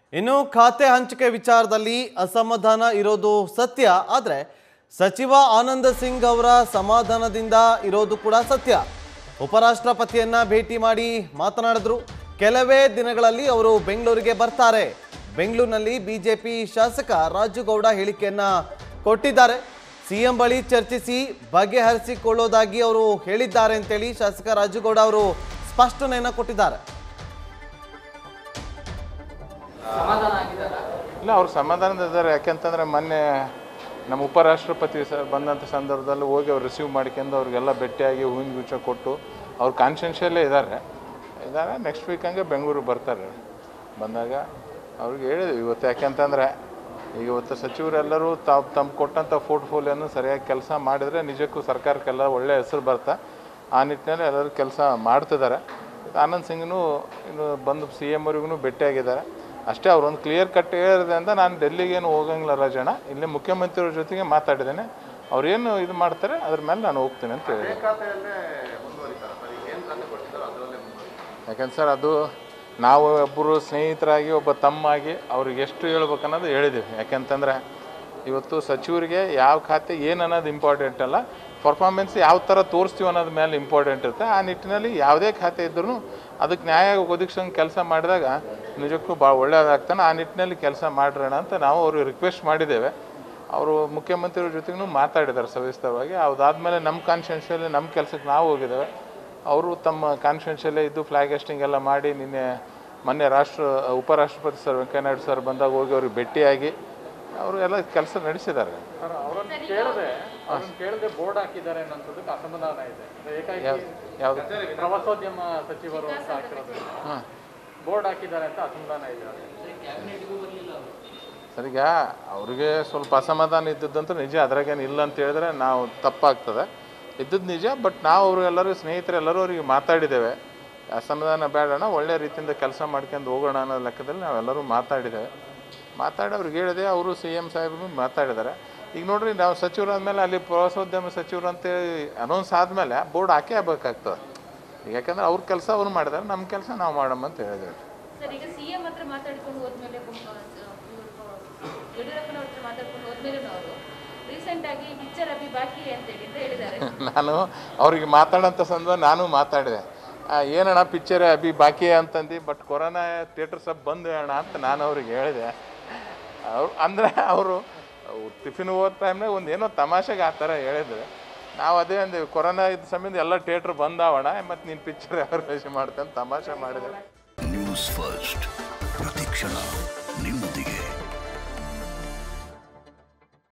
ಇನ್ನು ಖಾತೆ ಹಂಚಿಕೆ ವಿಚಾರದಲ್ಲಿ ಅಸಮಾಧಾನ ಇರೋದು ಸತ್ಯ ಆದರೆ ಸಚಿವ ಆನಂದ್ ಸಿಂಗ್ ಅವರ ಸಮಾಧಾನದಿಂದ ಇರೋದು ಕೂಡ ಸತ್ಯ ಉಪರಾಷ್ಟ್ರಪತಿಯನ್ನ ಭೇಟಿ ಮಾಡಿ ಮಾತನಾಡಿದ್ರು ಕೆಲವೇ ದಿನಗಳಲ್ಲಿ ಅವರು ಬೆಂಗಳೂರಿಗೆ ಬರ್ತಾರೆ ಬೆಂಗಳೂರಿನಲ್ಲಿ ಬಿಜೆಪಿ ಶಾಸಕ ರಾಜುಗೌಡ ಹೇಳಿಕೆಯನ್ನ ಕೊಟ್ಟಿದ್ದಾರೆ ಸಿಎಂ ಬಳಿ ಚರ್ಚಿಸಿ ಬಗೆಹರಿಸಿಕೊಳ್ಳೋದಾಗಿ ಅವರು ಹೇಳಿದ್ದಾರೆ ಅಂತೇಳಿ ಶಾಸಕ ರಾಜುಗೌಡ ಅವರು ಸ್ಪಷ್ಟನೆಯನ್ನ ಕೊಟ್ಟಿದ್ದಾರೆ ಇಲ್ಲ ಅವ್ರು ಸಮಾಧಾನದಿದ್ದಾರೆ ಯಾಕೆಂತಂದರೆ ಮೊನ್ನೆ ನಮ್ಮ ಉಪರಾಷ್ಟ್ರಪತಿ ಸ ಬಂದಂಥ ಸಂದರ್ಭದಲ್ಲಿ ಹೋಗಿ ಅವ್ರು ರಿಸೀವ್ ಮಾಡ್ಕೊಂಡು ಅವ್ರಿಗೆಲ್ಲ ಭೇಟಿಯಾಗಿ ಹೂವಿನ ಗುಚ್ಚ ಕೊಟ್ಟು ಅವ್ರು ಕಾನ್ಶಿಯನ್ಷಿಯಲ್ಲೇ ಇದ್ದಾರೆ ಇದ್ದಾರೆ ನೆಕ್ಸ್ಟ್ ವೀಕ್ ಹಂಗೆ ಬೆಂಗಳೂರಿಗೆ ಬರ್ತಾರೆ ಬಂದಾಗ ಅವ್ರಿಗೆ ಹೇಳಿದ್ವಿ ಇವತ್ತು ಯಾಕೆಂತಂದರೆ ಈಗ ಇವತ್ತು ಸಚಿವರೆಲ್ಲರೂ ತಾವು ತಮ್ಮ ಕೊಟ್ಟಂಥ ಪೋರ್ಟ್ಫೋಲಿಯೋನು ಸರಿಯಾಗಿ ಕೆಲಸ ಮಾಡಿದರೆ ನಿಜಕ್ಕೂ ಸರ್ಕಾರಕ್ಕೆಲ್ಲ ಒಳ್ಳೆಯ ಹೆಸರು ಬರ್ತಾ ಆ ನಿಟ್ಟಿನಲ್ಲಿ ಎಲ್ಲರೂ ಕೆಲಸ ಮಾಡ್ತಿದ್ದಾರೆ ಆನಂದ್ ಸಿಂಗ್ನು ಇನ್ನು ಬಂದು ಸಿ ಎಮ್ ಅವ್ರಿಗೂ ಭೇಟಿಯಾಗಿದ್ದಾರೆ ಅಷ್ಟೇ ಅವ್ರೊಂದು ಕ್ಲಿಯರ್ ಕಟ್ ಹೇಳಿದೆ ಅಂತ ನಾನು ಡೆಲ್ಲಿಗೇನು ಹೋಗಂಗಿಲ್ಲ ರಾಜಣ್ಣ ಇಲ್ಲಿ ಮುಖ್ಯಮಂತ್ರಿಯವ್ರ ಜೊತೆಗೆ ಮಾತಾಡಿದ್ದೇನೆ ಅವ್ರೇನು ಇದು ಮಾಡ್ತಾರೆ ಅದ್ರ ಮೇಲೆ ನಾನು ಹೋಗ್ತೀನಿ ಅಂತ ಹೇಳಿದೆ ಯಾಕಂದ್ರೆ ಸರ್ ಅದು ನಾವು ಒಬ್ಬರು ಸ್ನೇಹಿತರಾಗಿ ಒಬ್ಬ ತಮ್ಮಾಗಿ ಅವ್ರಿಗೆ ಎಷ್ಟು ಹೇಳ್ಬೇಕು ಅನ್ನೋದು ಹೇಳಿದ್ದೀವಿ ಯಾಕೆಂತಂದರೆ ಇವತ್ತು ಸಚಿವರಿಗೆ ಯಾವ ಖಾತೆ ಏನು ಅನ್ನೋದು ಇಂಪಾರ್ಟೆಂಟ್ ಅಲ್ಲ ಪರ್ಫಾರ್ಮೆನ್ಸ್ ಯಾವ ಥರ ತೋರಿಸ್ತೀವಿ ಅನ್ನೋದ್ರ ಮೇಲೆ ಇಂಪಾರ್ಟೆಂಟ್ ಇರುತ್ತೆ ಆ ನಿಟ್ಟಿನಲ್ಲಿ ಯಾವುದೇ ಖಾತೆ ಇದ್ರೂ ಅದಕ್ಕೆ ನ್ಯಾಯ ಒದಗಿಸೋಂಗೆ ಕೆಲಸ ಮಾಡಿದಾಗ ನಿಜಕ್ಕೂ ಭಾಳ ಒಳ್ಳೆಯದಾಗ್ತಾನೆ ಆ ನಿಟ್ಟಿನಲ್ಲಿ ಕೆಲಸ ಮಾಡಿರೋಣ ಅಂತ ನಾವು ಅವ್ರಿಗೆ ರಿಕ್ವೆಸ್ಟ್ ಮಾಡಿದ್ದೇವೆ ಅವರು ಮುಖ್ಯಮಂತ್ರಿಯವ್ರ ಜೊತೆಗೂ ಮಾತಾಡಿದ್ದಾರೆ ಸವಿಸ್ತರವಾಗಿ ಅದಾದಮೇಲೆ ನಮ್ಮ ಕಾನ್ಸ್ಟಿಟ್ಯೂನ್ಸಿಯಲ್ಲಿ ನಮ್ಮ ಕೆಲಸಕ್ಕೆ ನಾವು ಹೋಗಿದ್ದೇವೆ ಅವರು ತಮ್ಮ ಕಾನ್ಸ್ಟಿಟ್ಯೂನ್ಸಿಯಲ್ಲೇ ಇದ್ದು ಫ್ಲಾಗ್ ಹಾಸ್ಟಿಂಗ್ ಎಲ್ಲ ಮಾಡಿ ನಿನ್ನೆ ಮೊನ್ನೆ ರಾಷ್ಟ್ರ ಉಪರಾಷ್ಟ್ರಪತಿ ಸರ್ ವೆಂಕಯ್ಯನಾಯ್ಡು ಸರ್ ಬಂದಾಗ ಹೋಗಿ ಅವ್ರಿಗೆ ಭೇಟಿಯಾಗಿ ಅವರು ಎಲ್ಲ ಕೆಲಸ ನಡೆಸಿದ್ದಾರೆ ಅವರನ್ನು ಕೇಳದೆ ಅವ್ರನ್ನ ಕೇಳದೆ ಬೋರ್ಡ್ ಹಾಕಿದ್ದಾರೆ ಅನ್ನೋಂಥದ್ದಕ್ಕೆ ಅಸಮಾಧಾನ ಇದೆ ಏಕಾಏಕಿ ಯಾವುದು ಪ್ರವಾಸೋದ್ಯಮ ಸಚಿವರು ಅಂತ ಹಾಕಿರೋದ್ರಿಂದ ಹಾಂ ಬೋರ್ಡ್ ಹಾಕಿದ್ದಾರೆ ಅಂತ ಅಸಮಾಧಾನ ಇದೆ ಸರ್ ಈಗ ಅವ್ರಿಗೆ ಸ್ವಲ್ಪ ಅಸಮಾಧಾನ ಇದ್ದದ್ದಂತೂ ನಿಜ ಅದ್ರಾಗೇನು ಇಲ್ಲ ಅಂತ ಹೇಳಿದ್ರೆ ನಾವು ತಪ್ಪಾಗ್ತದೆ ಇದ್ದದ್ದು ನಿಜ ಬಟ್ ನಾವು ಅವರು ಎಲ್ಲರೂ ಸ್ನೇಹಿತರು ಎಲ್ಲರೂ ಅವರಿಗೆ ಮಾತಾಡಿದ್ದೇವೆ ಅಸಮಾಧಾನ ಬೇಡಣ ಒಳ್ಳೆ ರೀತಿಯಿಂದ ಕೆಲಸ ಮಾಡ್ಕೊಂಡು ಹೋಗೋಣ ಅನ್ನೋ ಲೆಕ್ಕದಲ್ಲಿ ನಾವೆಲ್ಲರೂ ಮಾತಾಡಿದ್ದೇವೆ ಮಾತಾಡಿ ಅವ್ರಿಗೆ ಹೇಳಿದೆ ಅವರು ಸಿ ಎಮ್ ಸಾಹೇಬ್ರು ಮಾತಾಡಿದ್ದಾರೆ ಈಗ ನೋಡ್ರಿ ನಾವು ಸಚಿವರಾದ್ಮೇಲೆ ಅಲ್ಲಿ ಪ್ರವಾಸೋದ್ಯಮ ಸಚಿವರು ಅಂತೇಳಿ ಅನೌನ್ಸ್ ಆದಮೇಲೆ ಬೋರ್ಡ್ ಹಾಕೇ ಆಗ್ಬೇಕಾಗ್ತದೆ ಈಗ ಯಾಕಂದ್ರೆ ಅವ್ರ ಕೆಲಸ ಅವ್ರು ಮಾಡಿದ್ದಾರೆ ನಮ್ಮ ಕೆಲಸ ನಾವು ಮಾಡಮ್ಮ ಅಂತ ಹೇಳಿದ್ದೇವೆ ಸರ್ ಈಗ ಸಿಎಂ ಹತ್ರ ಮಾತಾಡ್ಕೊಂಡು ಹೋದ್ಮೇಲೆ ಯಡಿಯೂರಪ್ಪನವ್ರ ಹತ್ರ ಮಾತಾಡ್ಕೊಂಡು ಹೋದ್ಮೇಲೆ ಅವರು ರೀಸೆಂಟ್ ಆಗಿ ಪಿಕ್ಚರ್ ಅಭಿ ಬಾಕಿ ಅಂತ ಹೇಳಿ ಅಂತ ಹೇಳಿದ್ದಾರೆ ನಾನು ಅವ್ರಿಗೆ ಮಾತಾಡೋಂಥ ಸಂದರ್ಭ ನಾನು ಮಾತಾಡಿದೆ ಆ, ಏನಣ್ಣ ಪಿಕ್ಚರ್ ಅಭಿ ಬಾಕಿ ಅಂತಂದು ಬಟ್ ಕೊರೋನಾ ಥಿಯೇಟರ್ ಸಬ್ ಬಂದು ಅಣ್ಣ ಅಂತ ನಾನು ಅವ್ರಿಗೆ ಹೇಳಿದೆ ಅವ್ರು ಅಂದರೆ ಅವರು ಟಿಫಿನ್ ಹೋದ ಟೈಮ್ನಾಗ ಒಂದು ಏನೋ ತಮಾಷೆಗೆ ಆ ಥರ ಹೇಳಿದ್ರು ನಾವು ಅದೇ ಅಂದೇವಿ ಕೊರೋನಾ ಇದ್ದ ಸಮಯದ ಎಲ್ಲ ಥಿಯೇಟ್ರ್ ಬಂದಾವಣ ಮತ್ತು ನೀನು ಪಿಕ್ಚರ್ ಯಾವ ರೇಷೆ ಮಾಡ್ತೇನೆ ತಮಾಷೆ ಮಾಡಿದೆ ನ್ಯೂಸ್ ಫಸ್ಟ್ ಪ್ರತಿಕ್ಷಣ ನಿಮ್ಮೊಂದಿಗೆ